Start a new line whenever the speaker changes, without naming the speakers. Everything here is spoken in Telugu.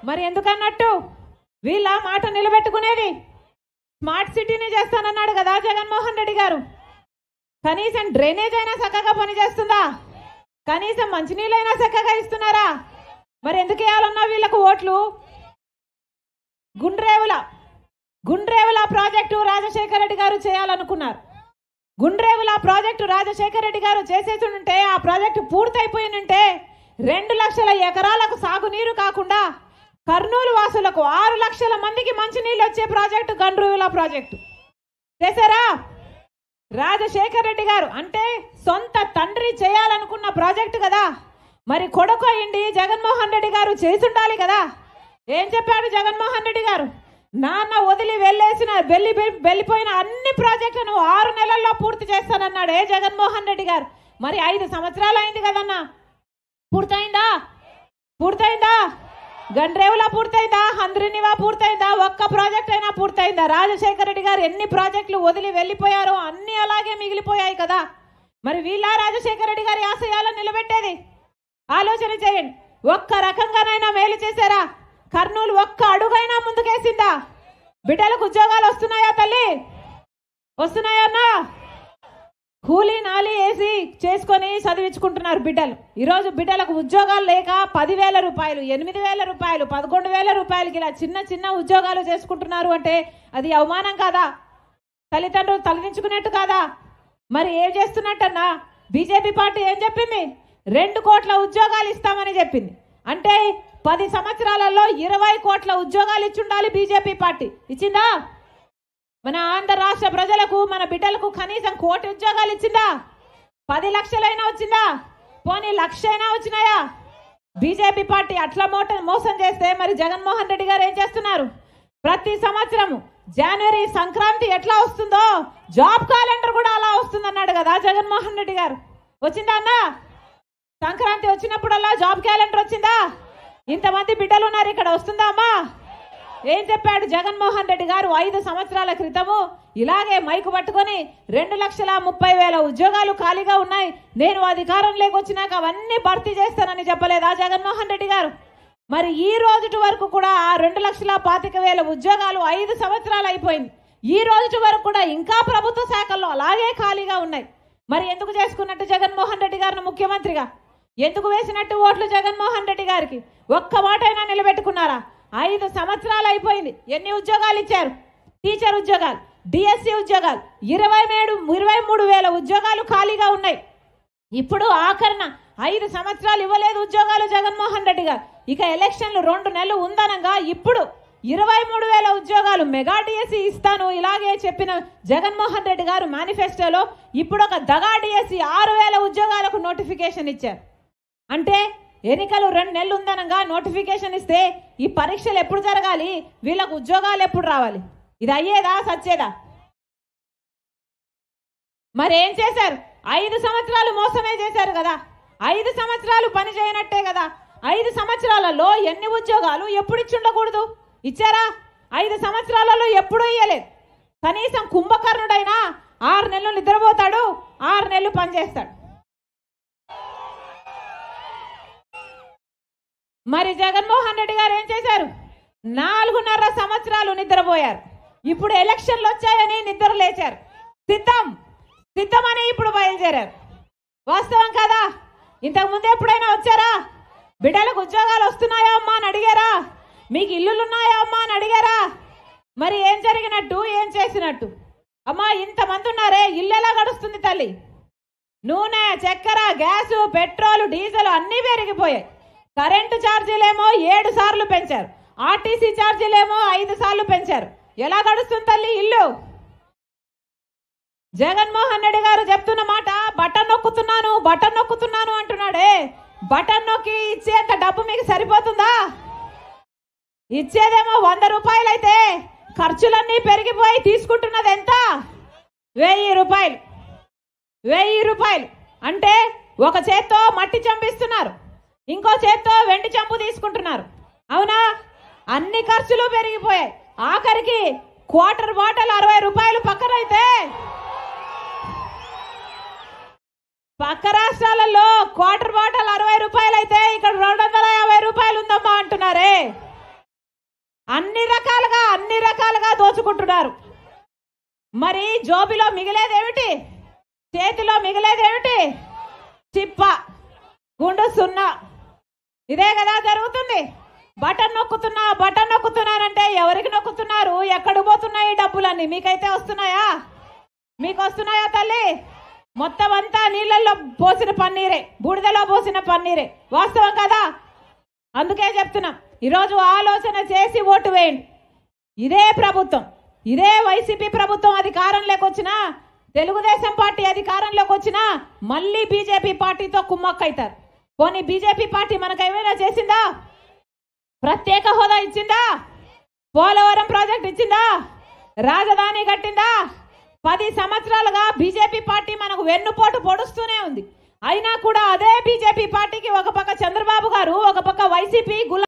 మరి ఎందుకన్నట్టు వీళ్ళ మాట నిలబెట్టుకునేది స్మార్ట్ సిటీని చేస్తానన్నాడు కదా జగన్మోహన్ రెడ్డి గారు కనీసం డ్రైనేజ్ అయినా చక్కగా పనిచేస్తుందా కనీసం మంచినీళ్ళైనా చక్కగా ఇస్తున్నారా మరి ఎందుకు వేయాలన్నా వీళ్ళకు ఓట్లు గుండ్రేవుల గుండ్రేవుల ప్రాజెక్టు రాజశేఖర రెడ్డి గారు చేయాలనుకున్నారు గుండ్రేవుల ప్రాజెక్టు రాజశేఖర రెడ్డి గారు చేసేసి ఉంటే ఆ ప్రాజెక్టు పూర్తయిపోయినంటే రెండు లక్షల ఎకరాలకు సాగునీరు కాకుండా కర్నూలు వాసులకు ఆరు లక్షల మందికి మంచినీళ్ళు వచ్చే ప్రాజెక్టు గండ్రేవుల ప్రాజెక్టు చేశారా రాజశేఖర్ రెడ్డి గారు అంటే సొంత తండ్రి చేయాలనుకున్న ప్రాజెక్టు కదా మరి కొడుకు అయింది జగన్మోహన్ రెడ్డి గారు చేసుండాలి కదా ఏం చెప్పాడు జగన్మోహన్ రెడ్డి గారు నాన్న వదిలి వెళ్ళేసిన వెళ్ళి వెళ్ళిపోయిన అన్ని ప్రాజెక్టులను ఆరు నెలల్లో పూర్తి చేస్తానన్నాడు ఏ జగన్మోహన్ రెడ్డి గారు మరి ఐదు సంవత్సరాలు అయింది కదన్నా పూర్తయిందా పూర్తయిందా గండ్రేవులా పూర్తయిందా హంద్రినివా పూర్తయిందా ఒక్క ప్రాజెక్ట్ అయినా పూర్తయిందా రాజశేఖర రెడ్డి గారు ఎన్ని ప్రాజెక్టులు వదిలి వెళ్ళిపోయారో అన్ని అలాగే మిగిలిపోయాయి కదా మరి వీళ్ళ రాజశేఖర రెడ్డి గారి ఆశయాలను నిలబెట్టేది ఆలోచన చేయండి ఒక్క రకంగానైనా మేలు చేశారా కర్నూలు ఒక్క అడుగైనా ముందుకేసిందా బిడ్డలకు ఉద్యోగాలు వస్తున్నాయా తల్లి వస్తున్నాయా అన్నా కూలీ నాలి వేసి చేసుకొని చదివించుకుంటున్నారు బిడ్డలు ఈరోజు బిడ్డలకు ఉద్యోగాలు లేక పదివేల రూపాయలు ఎనిమిది వేల రూపాయలు పదకొండు వేల రూపాయలకి ఇలా చిన్న చిన్న ఉద్యోగాలు చేసుకుంటున్నారు అంటే అది అవమానం కాదా తల్లిదండ్రులు తలదించుకున్నట్టు కాదా మరి ఏం చేస్తున్నట్టన్నా బీజేపీ పార్టీ ఏం చెప్పింది రెండు కోట్ల ఉద్యోగాలు ఇస్తామని చెప్పింది అంటే పది సంవత్సరాలలో ఇరవై కోట్ల ఉద్యోగాలు ఇచ్చుండాలి బీజేపీ పార్టీ ఇచ్చిందా మన ఆంధ్ర రాష్ట్ర ప్రజలకు మన బిడ్డలకు కనీసం కోటి ఉద్యోగాలు ఇచ్చిందా పది లక్షలైనా వచ్చిందా పోనీ లక్ష అయినా వచ్చినాయా బీజేపీ పార్టీ అట్లా మోట మోసం చేస్తే మరి జగన్మోహన్ రెడ్డి గారు ఏం చేస్తున్నారు ప్రతి సంవత్సరము జనవరి సంక్రాంతి ఎట్లా వస్తుందో జాబ్ క్యాలెండర్ కూడా అలా వస్తుంది అన్నాడు కదా జగన్మోహన్ రెడ్డి గారు వచ్చిందా అన్నా సంక్రాంతి వచ్చినప్పుడల్లా జాబ్ క్యాలెండర్ వచ్చిందా ఇంతమంది బిడ్డలు ఉన్నారు ఇక్కడ వస్తుందా అమ్మా ఏం చెప్పాడు జగన్మోహన్ రెడ్డి గారు ఐదు సంవత్సరాల క్రితము ఇలాగే మైకు పట్టుకొని రెండు లక్షల ముప్పై వేల ఉద్యోగాలు ఖాళీగా ఉన్నాయి నేను అధికారం లేకొచ్చినాక అవన్నీ భర్తీ చేస్తానని చెప్పలేదా జగన్మోహన్ రెడ్డి గారు మరి ఈ రోజుటి వరకు కూడా ఆ రెండు లక్షల పాతిక వేల ఉద్యోగాలు ఐదు సంవత్సరాలు అయిపోయింది ఈ రోజుటి వరకు కూడా ఇంకా ప్రభుత్వ శాఖల్లో అలాగే ఖాళీగా ఉన్నాయి మరి ఎందుకు చేసుకున్నట్టు జగన్మోహన్ రెడ్డి గారిని ముఖ్యమంత్రిగా ఎందుకు వేసినట్టు ఓట్లు జగన్మోహన్ రెడ్డి గారికి ఒక్క మాటైనా నిలబెట్టుకున్నారా ఐదు సంవత్సరాలు అయిపోయింది ఎన్ని ఉద్యోగాలు ఇచ్చారు టీచర్ ఉద్యోగాలు డిఎస్సి ఉద్యోగాలు ఇరవై మేడు ఇరవై మూడు వేల ఉద్యోగాలు ఖాళీగా ఉన్నాయి ఇప్పుడు ఆఖరణ ఐదు సంవత్సరాలు ఇవ్వలేదు ఉద్యోగాలు జగన్మోహన్ రెడ్డి గారు ఇక ఎలక్షన్లు రెండు నెలలు ఉందనగా ఇప్పుడు ఇరవై మూడు వేల ఉద్యోగాలు మెగా డిఎస్సి ఇస్తాను ఇలాగే చెప్పిన జగన్మోహన్ రెడ్డి గారు మేనిఫెస్టోలో ఇప్పుడు ఒక దగా డిఎస్సి ఆరు వేల ఉద్యోగాలకు నోటిఫికేషన్ ఇచ్చారు అంటే ఎన్నికలు రెండు నెలలు ఉందనగా నోటిఫికేషన్ ఇస్తే ఈ పరీక్షలు ఎప్పుడు జరగాలి వీళ్ళకు ఉద్యోగాలు ఎప్పుడు రావాలి ఇది అయ్యేదా సచ్చేదా మరి ఏం చేశారు ఐదు సంవత్సరాలు మోసమే చేశారు కదా ఐదు సంవత్సరాలు పని చేయనట్టే కదా ఐదు సంవత్సరాలలో ఎన్ని ఉద్యోగాలు ఎప్పుడు ఇచ్చి ఉండకూడదు ఇచ్చారా ఐదు సంవత్సరాలలో ఎప్పుడూ ఇయ్యలేదు కనీసం కుంభకర్ణుడైనా ఆరు నెలలు నిద్రపోతాడు ఆరు నెలలు పనిచేస్తాడు మరి జగన్మోహన్ రెడ్డి గారు ఏం చేశారు నాలుగున్నర సంవత్సరాలు నిద్రపోయారు ఇప్పుడు ఎలక్షన్లు వచ్చాయని నిద్ర లేచారు సిద్ధం సిద్ధమని ఇప్పుడు బయలుదేరారు వాస్తవం కదా ఇంతకు ముందు ఎప్పుడైనా వచ్చారా బిడ్డలకు ఉద్యోగాలు వస్తున్నాయా అమ్మా అని అడిగారా మీకు ఇల్లులు ఉన్నాయా అమ్మా అని అడిగారా మరి ఏం జరిగినట్టు ఏం చేసినట్టు అమ్మా ఇంతమంది ఉన్నారే ఇల్లు ఎలా గడుస్తుంది తల్లి నూనె చక్కెర గ్యాసు పెట్రోల్ డీజిల్ అన్నీ పెరిగిపోయాయి కరెంటు ఛార్జీలేమో ఏడు సార్లు పెంచారు ఆర్టీసీ ఛార్జీలేమో ఐదు సార్లు పెంచారు ఎలా గడుస్తుంది తల్లి ఇల్లు జగన్మోహన్ రెడ్డి గారు చెప్తున్న మాట బటన్ నొక్కుతున్నాను బటన్ నొక్కుతున్నాను అంటున్నాడే బటన్ నొక్కి ఇచ్చేంత డబ్బు మీకు సరిపోతుందా ఇచ్చేదేమో వంద రూపాయలైతే ఖర్చులన్నీ పెరిగిపోయి తీసుకుంటున్నది ఎంత వెయ్యి రూపాయలు వెయ్యి రూపాయలు అంటే ఒక చేత్తో మట్టి చంపిస్తున్నారు ఇంకో చేత్తో వెండి చంపు తీసుకుంటున్నారు అవునా అన్ని ఖర్చులు పెరిగిపోయాయి ఆఖరికి క్వార్టర్ బాటిల్ అరవై రూపాయలు పక్కనైతే పక్క రాష్ట్రాలలో క్వార్టర్ బాటిల్ అరవై రూపాయలు అయితే ఇక్కడ రెండు వందల యాభై రూపాయలు ఉందమ్మా అంటున్నారే అన్ని రకాలుగా అన్ని రకాలుగా దోచుకుంటున్నారు మరి జోబిలో మిగిలేదేమిటి చేతిలో మిగిలేదేమిటి చిప్ప గుండు సున్నా ఇదే కదా జరుగుతుంది బటన్ నొక్కుతున్నా బటన్ నొక్కుతున్నానంటే ఎవరికి నొక్కుతున్నారు ఎక్కడ పోతున్నాయి ఈ డబ్బులన్నీ మీకైతే వస్తున్నాయా మీకు వస్తున్నాయా తల్లి మొత్తం అంతా నీళ్ళల్లో పోసిన పన్నీరే బూడిదలో పోసిన పన్నీరే వాస్తవం కదా అందుకే చెప్తున్నాం ఈరోజు ఆలోచన చేసి ఓటు వేయండి ఇదే ప్రభుత్వం ఇదే వైసీపీ ప్రభుత్వం అధికారంలోకి వచ్చినా తెలుగుదేశం పార్టీ అధికారంలోకి వచ్చినా మళ్ళీ బీజేపీ పార్టీతో కుమ్మక్కైతారు పోనీ బీజేపీ పార్టీ మనకు ఏమైనా చేసిందా ప్రత్యేక హోదా ఇచ్చిందా పోలవరం ప్రాజెక్ట్ ఇచ్చిందా రాజధాని కట్టిందా పది సంవత్సరాలుగా బీజేపీ పార్టీ మనకు వెన్నుపోటు పొడుస్తూనే ఉంది అయినా కూడా అదే బీజేపీ పార్టీకి ఒక పక్క చంద్రబాబు గారు ఒక పక్క వైసీపీ గులా